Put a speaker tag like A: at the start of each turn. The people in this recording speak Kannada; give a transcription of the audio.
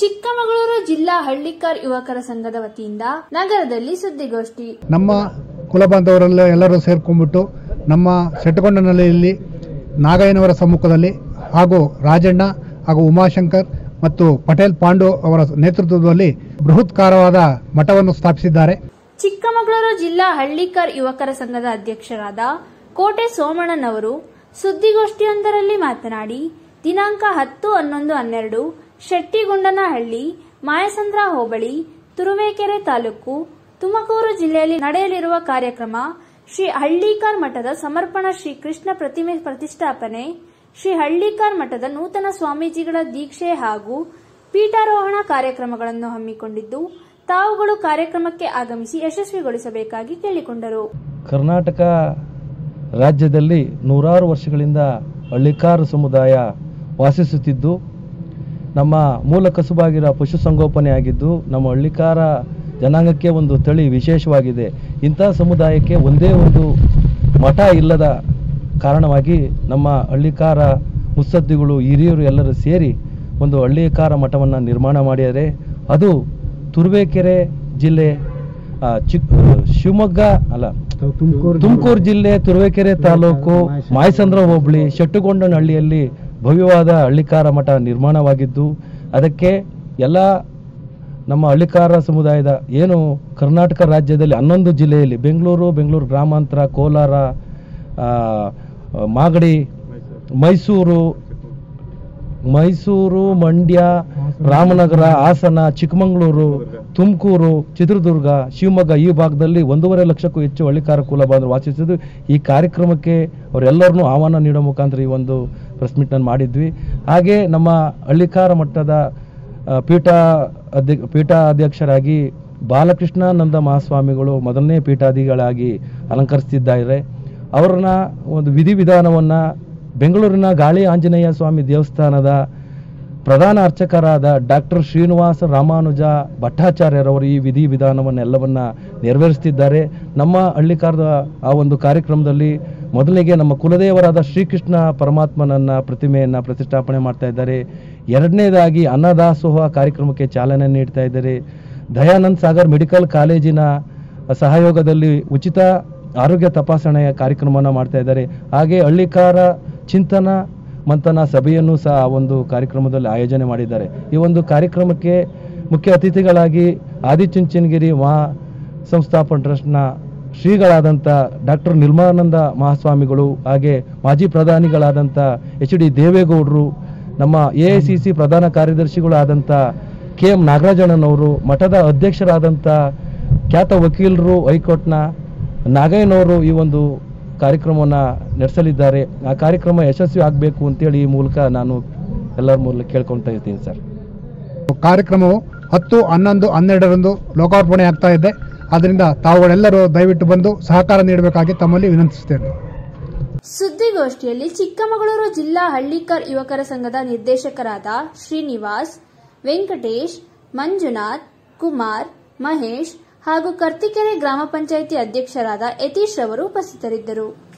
A: ಚಿಕ್ಕಮಗಳೂರು ಜಿಲ್ಲಾ ಹಳ್ಳಿಕಾರ್ ಯುವಕರ ಸಂಘದ ವತಿಯಿಂದ ನಗರದಲ್ಲಿ ಸುದ್ದಿಗೋಷ್ಠಿ
B: ನಮ್ಮ ಕುಲಬಾಂಧವರೆಲ್ಲ ಎಲ್ಲರೂ ಸೇರ್ಕೊಂಡ್ಬಿಟ್ಟು ನಮ್ಮ ಸೆಟ್ಟಗೊಂಡನಹಳ್ಳಿಯಲ್ಲಿ ನಾಗಯ್ಯನವರ ಸಮ್ಮುಖದಲ್ಲಿ ಹಾಗೂ ರಾಜಣ್ಣ ಹಾಗೂ ಉಮಾಶಂಕರ್ ಮತ್ತು ಪಟೇಲ್ ಪಾಂಡು ಅವರ ನೇತೃತ್ವದಲ್ಲಿ ಬೃಹತ್ಕಾರವಾದ ಮಠವನ್ನು ಸ್ಥಾಪಿಸಿದ್ದಾರೆ
A: ಚಿಕ್ಕಮಗಳೂರು ಜಿಲ್ಲಾ ಹಳ್ಳಿಕಾರ್ ಯುವಕರ ಸಂಘದ ಅಧ್ಯಕ್ಷರಾದ ಕೋಟೆ ಸೋಮಣ್ಣನವರು ಸುದ್ದಿಗೋಷ್ಠಿಯೊಂದರಲ್ಲಿ ಮಾತನಾಡಿ ದಿನಾಂಕ ಹತ್ತು ಹನ್ನೊಂದು ಹನ್ನೆರಡು ಶೆಟ್ಟಿಗೊಂಡನಹಳ್ಳಿ ಮಾಯಸಂದ್ರ ಹೋಬಳಿ ತುರುವೇಕೆರೆ ತಾಲೂಕು ತುಮಕೂರು ಜಿಲ್ಲೆಯಲ್ಲಿ ನಡೆಯಲಿರುವ ಕಾರ್ಯಕ್ರಮ ಶ್ರೀ ಹಳ್ಳಿಕಾರ್ ಮಠದ ಸಮರ್ಪಣಾ ಶ್ರೀ ಕೃಷ್ಣ ಪ್ರತಿಮೆ ಪ್ರತಿಷ್ಠಾಪನೆ ಶ್ರೀ ಹಳ್ಳಿಕಾರ್ ಮಠದ ನೂತನ ಸ್ವಾಮೀಜಿಗಳ ದೀಕ್ಷೆ ಹಾಗೂ ಪೀಠಾರೋಹಣ ಕಾರ್ಯಕ್ರಮಗಳನ್ನು ಹಮ್ಮಿಕೊಂಡಿದ್ದು ತಾವುಗಳು ಕಾರ್ಯಕ್ರಮಕ್ಕೆ ಆಗಮಿಸಿ ಯಶಸ್ವಿಗೊಳಿಸಬೇಕಾಗಿ ಕೇಳಿಕೊಂಡರು
C: ಕರ್ನಾಟಕ ರಾಜ್ಯದಲ್ಲಿ ನೂರಾರು ವರ್ಷಗಳಿಂದ ಹಳ್ಳಿಕಾರ ಸಮುದಾಯ ವಾಸಿಸುತ್ತಿದ್ದು ನಮ್ಮ ಮೂಲ ಕಸುಬಾಗಿರೋ ಪಶುಸಂಗೋಪನೆ ಆಗಿದ್ದು ನಮ್ಮ ಹಳ್ಳಿಕಾರ ಜನಾಂಗಕ್ಕೆ ಒಂದು ತಳಿ ವಿಶೇಷವಾಗಿದೆ ಇಂಥ ಸಮುದಾಯಕ್ಕೆ ಒಂದೇ ಒಂದು ಮಠ ಇಲ್ಲದ ಕಾರಣವಾಗಿ ನಮ್ಮ ಹಳ್ಳಿಕಾರ ಮುತ್ಸದ್ದಿಗಳು ಹಿರಿಯರು ಎಲ್ಲರೂ ಸೇರಿ ಒಂದು ಹಳ್ಳಿಕಾರ ಮಠವನ್ನು ನಿರ್ಮಾಣ ಮಾಡಿದ್ದಾರೆ ಅದು ತುರುವೇಕೆರೆ ಜಿಲ್ಲೆ ಆ, ಚಿಕ್ ಶಿವಮೊಗ್ಗ ಅಲ್ಲ ತುಮಕೂರು ಜಿಲ್ಲೆ ತುರುವೇಕೆರೆ ತಾಲೂಕು ಮಾಯಸಂದ್ರ ಹೋಬಳಿ ಶೆಟ್ಟುಗೊಂಡನಹಳ್ಳಿಯಲ್ಲಿ ಭವ್ಯವಾದ ಹಳ್ಳಿಕಾರ ಮಠ ನಿರ್ಮಾಣವಾಗಿದ್ದು ಅದಕ್ಕೆ ಎಲ್ಲ ನಮ್ಮ ಹಳ್ಳಿಕಾರ ಸಮುದಾಯದ ಏನು ಕರ್ನಾಟಕ ರಾಜ್ಯದಲ್ಲಿ ಹನ್ನೊಂದು ಜಿಲ್ಲೆಯಲ್ಲಿ ಬೆಂಗಳೂರು ಬೆಂಗಳೂರು ಗ್ರಾಮಾಂತರ ಕೋಲಾರ ಆ, ಮಾಗಡಿ ಮೈಸೂರು ಮೈಸೂರು ಮಂಡ್ಯ ರಾಮನಗರ ಹಾಸನ ಚಿಕ್ಕಮಗಳೂರು ತುಮಕೂರು ಚಿತ್ರದುರ್ಗ ಶಿವಮೊಗ್ಗ ಈ ಭಾಗದಲ್ಲಿ ಒಂದೂವರೆ ಲಕ್ಷಕ್ಕೂ ಹೆಚ್ಚು ಹಳ್ಳಿಕಾರ ಕುಲ ಬಾಂಧವರು ವಾಸಿಸಿದ್ದು ಈ ಕಾರ್ಯಕ್ರಮಕ್ಕೆ ಅವರೆಲ್ಲರನ್ನೂ ಆಹ್ವಾನ ನೀಡೋ ಮುಖಾಂತರ ಈ ಒಂದು ಪ್ರೆಸ್ ಮೀಟನ್ನು ಮಾಡಿದ್ವಿ ಹಾಗೆ ನಮ್ಮ ಹಳ್ಳಿಕಾರ ಮಟ್ಟದ ಆ, ಪೀಠ ಅಧ್ಯ ಪೀಠಾಧ್ಯಕ್ಷರಾಗಿ ಬಾಲಕೃಷ್ಣಾನಂದ ಮಹಾಸ್ವಾಮಿಗಳು ಮೊದಲನೇ ಪೀಠಾಧಿಗಳಾಗಿ ಅಲಂಕರಿಸ್ತಿದ್ದಾರೆ ಅವ್ರನ್ನ ಒಂದು ವಿಧಿವಿಧಾನವನ್ನು ಬೆಂಗಳೂರಿನ ಗಾಳಿ ಆಂಜನೇಯ ಸ್ವಾಮಿ ದೇವಸ್ಥಾನದ ಪ್ರಧಾನ ಅರ್ಚಕರಾದ ಡಾಕ್ಟರ್ ಶ್ರೀನಿವಾಸ ರಾಮಾನುಜ ಭಟ್ಟಾಚಾರ್ಯರವರು ಈ ವಿಧಿ ವಿಧಾನವನ್ನೆಲ್ಲವನ್ನ ನೆರವೇರಿಸ್ತಿದ್ದಾರೆ ನಮ್ಮ ಹಳ್ಳಿಕಾರದ ಆ ಒಂದು ಕಾರ್ಯಕ್ರಮದಲ್ಲಿ ಮೊದಲಿಗೆ ನಮ್ಮ ಕುಲದೇವರಾದ ಶ್ರೀಕೃಷ್ಣ ಪರಮಾತ್ಮನನ್ನ ಪ್ರತಿಮೆಯನ್ನ ಪ್ರತಿಷ್ಠಾಪನೆ ಮಾಡ್ತಾ ಇದ್ದಾರೆ ಎರಡನೇದಾಗಿ ಅನ್ನದಾಸೋಹ ಕಾರ್ಯಕ್ರಮಕ್ಕೆ ಚಾಲನೆ ನೀಡ್ತಾ ಇದ್ದಾರೆ ದಯಾನಂದ್ ಸಾಗರ್ ಮೆಡಿಕಲ್ ಕಾಲೇಜಿನ ಸಹಯೋಗದಲ್ಲಿ ಉಚಿತ ಆರೋಗ್ಯ ತಪಾಸಣೆಯ ಕಾರ್ಯಕ್ರಮವನ್ನು ಮಾಡ್ತಾ ಇದ್ದಾರೆ ಹಾಗೆ ಹಳ್ಳಿಕಾರ ಚಿಂತನ ಮಂಥನ ಸಭೆಯನ್ನು ಸಹ ಆ ಒಂದು ಕಾರ್ಯಕ್ರಮದಲ್ಲಿ ಆಯೋಜನೆ ಮಾಡಿದ್ದಾರೆ ಈ ಒಂದು ಕಾರ್ಯಕ್ರಮಕ್ಕೆ ಮುಖ್ಯ ಅತಿಥಿಗಳಾಗಿ ಆದಿಚುಂಚನಗಿರಿ ಮಹಾ ಸಂಸ್ಥಾಪನ ಟ್ರಸ್ಟ್ನ ಶ್ರೀಗಳಾದಂಥ ಡಾಕ್ಟರ್ ನಿರ್ಮಾನಂದ ಮಹಾಸ್ವಾಮಿಗಳು ಹಾಗೆ ಮಾಜಿ ಪ್ರಧಾನಿಗಳಾದಂಥ ಎಚ್ ಡಿ ದೇವೇಗೌಡರು ನಮ್ಮ ಎ ಐ ಸಿ ಸಿ ಪ್ರಧಾನ ಕಾರ್ಯದರ್ಶಿಗಳಾದಂಥ ಕೆ ಎಂ ನಾಗರಾಜಣ್ಣನವರು ಮಠದ ಅಧ್ಯಕ್ಷರಾದಂಥ ಖ್ಯಾತ ವಕೀಲರು ಹೈಕೋರ್ಟ್ನ ನಾಗಯ್ಯನವರು ಈ ಒಂದು ಕಾರ್ಯಕ್ರಮವನ್ನು ನಡೆಸಲಿದ್ದಾರೆ ಆ ಕಾರ್ಯಕ್ರಮ ಯಶಸ್ವಿ ಆಗಬೇಕು ಅಂತೇಳಿ ಈ ಮೂಲಕ ನಾನು ಎಲ್ಲರ ಮೂಲಕ ಕೇಳ್ಕೊಳ್ತಾ ಇರ್ತೀನಿ ಸರ್
B: ಕಾರ್ಯಕ್ರಮವು ಹತ್ತು ಹನ್ನೊಂದು ಹನ್ನೆರಡರಂದು ಲೋಕಾರ್ಪಣೆ ಆಗ್ತಾ ಇದೆ ಆದ್ದರಿಂದ ತಾವುಗಳೆಲ್ಲರೂ ದಯವಿಟ್ಟು ಬಂದು ಸಹಕಾರ ನೀಡಬೇಕಾಗಿ ತಮ್ಮಲ್ಲಿ ವಿನಂತಿಸುತ್ತೇನೆ
A: ಸುದ್ದಿಗೋಷ್ಠಿಯಲ್ಲಿ ಚಿಕ್ಕಮಗಳೂರು ಜಿಲ್ಲಾ ಹಳ್ಳಿಕಾರ್ ಯುವಕರ ಸಂಘದ ನಿರ್ದೇಶಕರಾದ ಶ್ರೀನಿವಾಸ್ ವೆಂಕಟೇಶ್ ಮಂಜುನಾಥ್ ಕುಮಾರ್ ಮಹೇಶ್ ಹಾಗೂ ಕರ್ತಿಕೆರೆ ಗ್ರಾಮ ಪಂಚಾಯಿತಿ ಅಧ್ಯಕ್ಷರಾದ ಯತೀಶ್ ರವರು ಉಪಸ್ಥಿತರಿದ್ದರು